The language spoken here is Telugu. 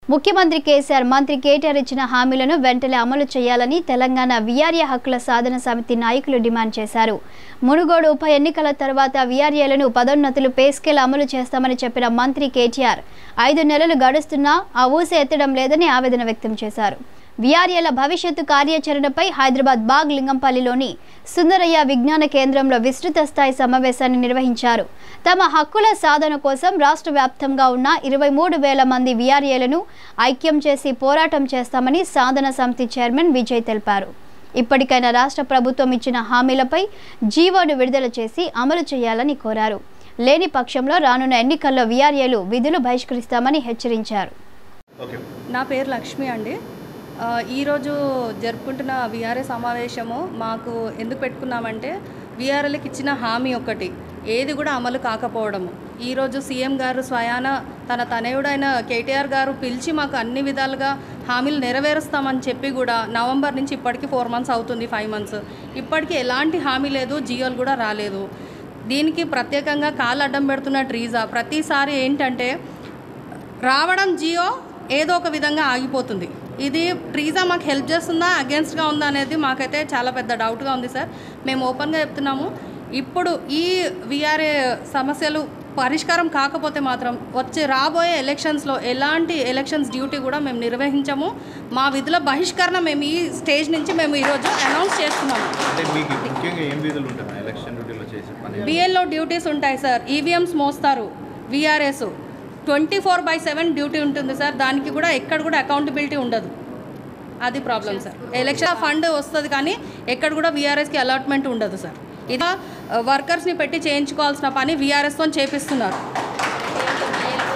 ముఖ్యమంత్రి కేసీఆర్ మంత్రి కేటీఆర్ ఇచ్చిన హామీలను వెంటనే అమలు చేయాలని తెలంగాణ విఆర్ఏ హక్కుల సాధన సమితి నాయకులు డిమాండ్ చేశారు మునుగోడు ఉప ఎన్నికల తర్వాత విఆర్ఏలను పదోన్నతులు పే స్కేల్ అమలు చేస్తామని చెప్పిన మంత్రి కేటీఆర్ ఐదు నెలలు గడుస్తున్నా ఆ ఊసే ఎత్తడం లేదని ఆవేదన వ్యక్తం చేశారు విఆర్ఏల భవిష్యత్తు కార్యాచరణపై హైదరాబాద్ బాగ్ లింగంపల్లిలోని సుందరయ్య విజ్ఞాన కేంద్రంలో విస్తృత స్థాయి సమావేశాన్ని నిర్వహించారు తమ హక్కుల సాధన కోసం రాష్ట్ర వ్యాప్తంగా ఉన్న ఇరవై మూడు వేల మంది విఆర్ఏలను ఐక్యం చేసి పోరాటం చేస్తామని సాధన సమితి చైర్మన్ విజయ్ తెలిపారు ఇప్పటికైనా రాష్ట్ర ప్రభుత్వం ఇచ్చిన హామీలపై జీవోను విడుదల చేసి అమలు చేయాలని కోరారు లేని పక్షంలో రానున్న ఎన్నికల్లో విఆర్ఏలు విధులు బహిష్కరిస్తామని హెచ్చరించారు ఓకే నా పేరు లక్ష్మి అండి ఆ, ఈరోజు జరుపుకుంటున్న విఆర్ఏ సమావేశము మాకు ఎందుకు పెట్టుకున్నామంటే విఆర్ఏలకు ఇచ్చిన హామీ ఒకటి ఏది కూడా అమలు కాకపోవడము ఈరోజు సీఎం గారు స్వయాన తన తనయుడైన కేటీఆర్ గారు పిలిచి మాకు అన్ని విధాలుగా హామీలు నెరవేరుస్తామని చెప్పి కూడా నవంబర్ నుంచి ఇప్పటికి ఫోర్ మంత్స్ అవుతుంది ఫైవ్ మంత్స్ ఇప్పటికీ ఎలాంటి హామీ లేదు జియోలు కూడా రాలేదు దీనికి ప్రత్యేకంగా కాళ్ళు అడ్డం పెడుతున్న ట్రీజా ప్రతిసారి ఏంటంటే రావడం జియో ఏదో ఒక విధంగా ఆగిపోతుంది ఇది ట్రీజా మాకు హెల్ప్ చేస్తుందా అగేన్స్ట్గా ఉందా అనేది మాకైతే చాలా పెద్ద డౌట్గా ఉంది సార్ మేము ఓపెన్గా చెప్తున్నాము ఇప్పుడు ఈ విఆర్ఏ సమస్యలు పరిష్కారం కాకపోతే మాత్రం వచ్చే రాబోయే ఎలక్షన్స్లో ఎలాంటి ఎలక్షన్స్ డ్యూటీ కూడా మేము నిర్వహించము మా విధుల బహిష్కరణ మేము ఈ స్టేజ్ నుంచి మేము ఈరోజు అనౌన్స్ చేస్తున్నాము అంటే మీకు ముఖ్యంగా ఏం విధులు ఉంటాయి మా ఎలక్షన్ డ్యూటీలో చేసే పని బిఎల్లో డ్యూటీస్ ఉంటాయి సార్ ఈవీఎంస్ మోస్తారు VRS twenty four by seven duty ఉంటుంది సార్ దానికి కూడా ఎక్కడ కూడా అకౌంటబిలిటీ ఉండదు అది ప్రాబ్లం సార్ ఎలక్షన్ ఫండ్ వస్తుంది కానీ ఎక్కడ కూడా విఆర్ఎస్కి అలాట్మెంట్ ఉండదు సార్ ఇది వర్కర్స్ని పెట్టి చేయించుకోవాల్సిన పని విఆర్ఎస్తో చేపిస్తున్నారు